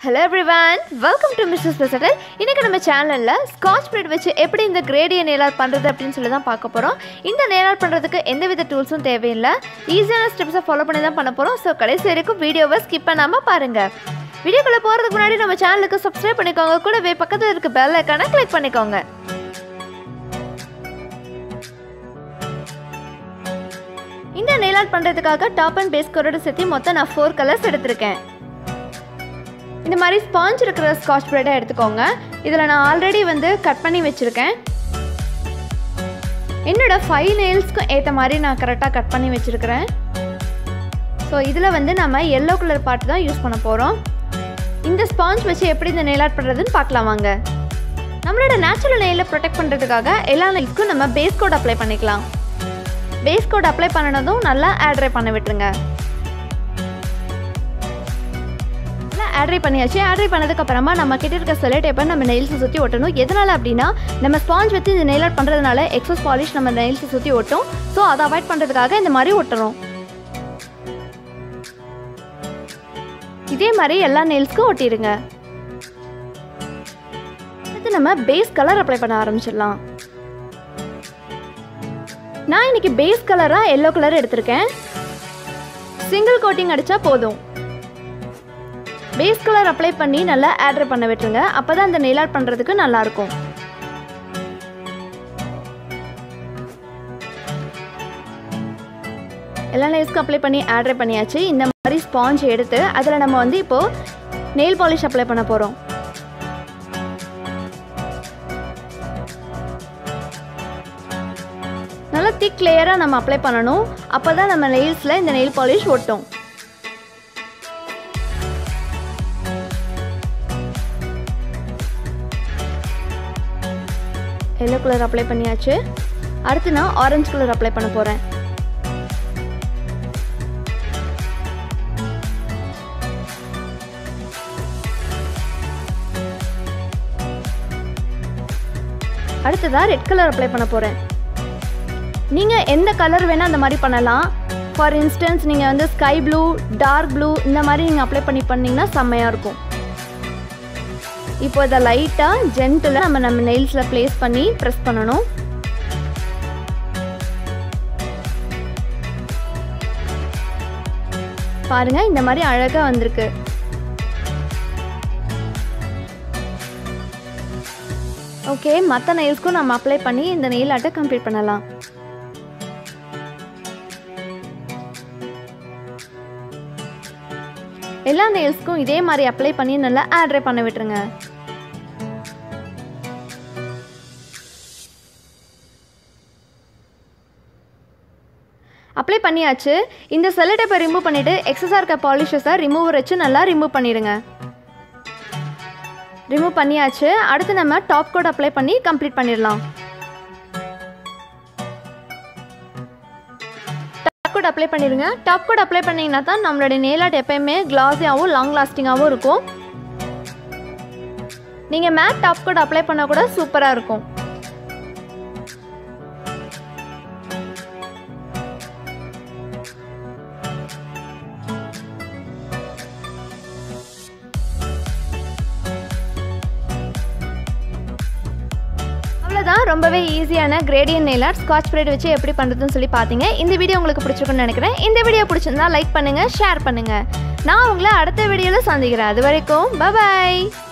hello everyone welcome to mister ஸ்பெசட்டல் இன்றைக்கி நம்ம சேனலில் ஸ்காட்ச் பிரெட் வச்சு எப்படி இந்த கிரேடியை நேல் ஆர்ட் பண்ணுறது அப்படின்னு சொல்லி தான் பார்க்க போகிறோம் இந்த நேல் ஆர்ட் பண்ணுறதுக்கு எந்தவித டூல்ஸும் தேவையில்லை ஈஸியான ஸ்டெப்ஸை ஃபாலோ பண்ணி தான் பண்ண போகிறோம் ஸோ கடைசி வரைக்கும் வீடியோவை ஸ்கிப் பண்ணாமல் பாருங்கள் வீடியோக்குள்ளே போகிறதுக்கு முன்னாடி நம்ம சேனலுக்கு சப்ஸ்கிரைப் பண்ணிக்கோங்க கூடவே பக்கத்தில் இருக்க பெல் ஐக்கானை கிளிக் பண்ணிக்கோங்க இந்த நெயில் ஆர்ட் பண்ணுறதுக்காக டாப் அண்ட் பேஸ் கரோட சேர்த்து மொத்தம் நான் ஃபோர் கலர்ஸ் எடுத்திருக்கேன் இந்த மாதிரி ஸ்பாஞ்ச் இருக்கிற ஸ்காட்ச் ப்ரைடாக எடுத்துக்கோங்க இதில் நான் ஆல்ரெடி வந்து கட் பண்ணி வச்சுருக்கேன் என்னோட ஃபைவ் நெயில்ஸ்க்கும் ஏற்ற மாதிரி நான் கரெக்டாக கட் பண்ணி வச்சுருக்கிறேன் ஸோ இதில் வந்து நம்ம எல்லோ கலர் பார்ட் தான் யூஸ் பண்ண போகிறோம் இந்த ஸ்பாஞ்ச் வச்சு எப்படி இந்த நெயில் ஆர்ட் பண்ணுறதுன்னு பார்க்கலாம் வாங்க நம்மளோட நேச்சுரல் நெயிலை ப்ரொடெக்ட் பண்ணுறதுக்காக எல்லா நெயில்ஸ்க்கும் நம்ம பேஸ் கோட் அப்ளை பண்ணிக்கலாம் பேஸ் கோட் அப்ளை பண்ணினதும் நல்லா ஆட்ரை பண்ண விட்டுருங்க நல்லா ஆட்ரை பண்ணியாச்சு ஆட்ரை பண்ணதுக்கு அப்புறமா நம்ம கிட்ட இருக்க செலோ டேப்பை நம்ம நெயில்ஸை சுற்றி ஒட்டணும் எதனால் அப்படின்னா நம்ம ஸ்பாஞ்ச் வச்சு இந்த நெயில் ஆர்ட் பண்ணுறதுனால எக்ஸஸ் பாலிஷ் நம்ம நெயில்ஸை சுற்றி ஒட்டும் ஸோ அதை அவாய்ட் பண்ணுறதுக்காக இந்த மாதிரி ஒட்டணும் இதே மாதிரி எல்லா நெயில்ஸ்க்கும் ஒட்டிடுங்க அடுத்து நம்ம பேஸ் கலர் அப்ளை பண்ண ஆரம்பிச்சிடலாம் நான் இன்னைக்கு பேஸ் கலராக எல்லோ கலர் எடுத்திருக்கேன் சிங்கிள் கோட்டிங் அடித்தா போதும் பேஸ் கலர் அப்ளை பண்ணி நல்லா ஆட்ரு பண்ண விட்டுருங்க அப்போ தான் அந்த நெயில் ஆர்ட் பண்ணுறதுக்கு நல்லாயிருக்கும் எல்லா நெயில்ஸ்க்கும் அப்ளை பண்ணி ஆட்ரு பண்ணியாச்சு இந்த மாதிரி ஸ்பாஞ்ச் எடுத்து அதில் நம்ம வந்து இப்போது நெயில் பாலிஷ் அப்ளை பண்ண போகிறோம் நல்லா திக் லேயராக நம்ம அப்ளை பண்ணணும் அப்போ தான் நம்ம நெயில்ஸில் இந்த நெயில் பாலிஷ் ஒட்டும் எல்லோ கலர் அப்ளை பண்ணியாச்சு அடுத்து நான் ஆரஞ்சு கலர் அப்ளை பண்ண போகிறேன் அடுத்ததாக ரெட் கலர் அப்ளை பண்ண போகிறேன் நீங்கள் எந்த கலர் வேணால் அந்த மாதிரி பண்ணலாம் ஃபார் இன்ஸ்டன்ஸ் நீங்கள் வந்து ஸ்கை ப்ளூ டார்க் ப்ளூ இந்த மாதிரி நீங்கள் அப்ளை பண்ணி பண்ணிங்கன்னா செம்மையாக இருக்கும் இப்போ இதை லைட்டாக ஜென்டில் நம்ம நம்ம நெயில்ஸில் ப்ளேஸ் பண்ணி ப்ரெஸ் பண்ணணும் பாருங்கள் இந்த மாதிரி அழகாக வந்திருக்கு ஓகே மற்ற நெயில்ஸ்க்கும் நம்ம அப்ளை பண்ணி இந்த நெயில் ஆர்ட்டை கம்ப்ளீட் பண்ணலாம் எல்லா நெயில்ஸ்க்கும் இதே மாதிரி அப்ளை பண்ணி நல்லா ஆட்ரை பண்ண விட்டுருங்க அப்ளை பண்ணியாச்சு இந்த செல்லடப்பை ரிமூவ் பண்ணிவிட்டு எக்ஸஸாக இருக்க பாலிஷஸை ரிமூவர் வச்சு நல்லா ரிமூவ் பண்ணிடுங்க ரிமூவ் பண்ணியாச்சு அடுத்து நம்ம டாப் கோட் அப்ளை பண்ணி கம்ப்ளீட் பண்ணிடலாம் டாப் கோட் அப்ளை பண்ணிடுங்க டாப் கோட் அப்ளை பண்ணிங்கன்னா தான் நம்மளுடைய நெயில் ஆர்ட் எப்பயுமே கிளாஸியாகவும் லாங் லாஸ்டிங்காகவும் இருக்கும் நீங்கள் மேட் டாப் கோட் அப்ளை பண்ண கூட சூப்பராக இருக்கும் அவ்வளோதான் ரொம்பவே ஈஸியான gradient nail art Scotch Brite வச்சு எப்படி பண்ணுறதுன்னு சொல்லி பார்த்தீங்க இந்த வீடியோ உங்களுக்கு பிடிச்சிருக்குன்னு நினைக்கிறேன் இந்த வீடியோ பிடிச்சிருந்தா லைக் பண்ணுங்கள் ஷேர் பண்ணுங்கள் நான் உங்களை அடுத்த வீடியோவில் சந்திக்கிறேன் அது வரைக்கும் பாய்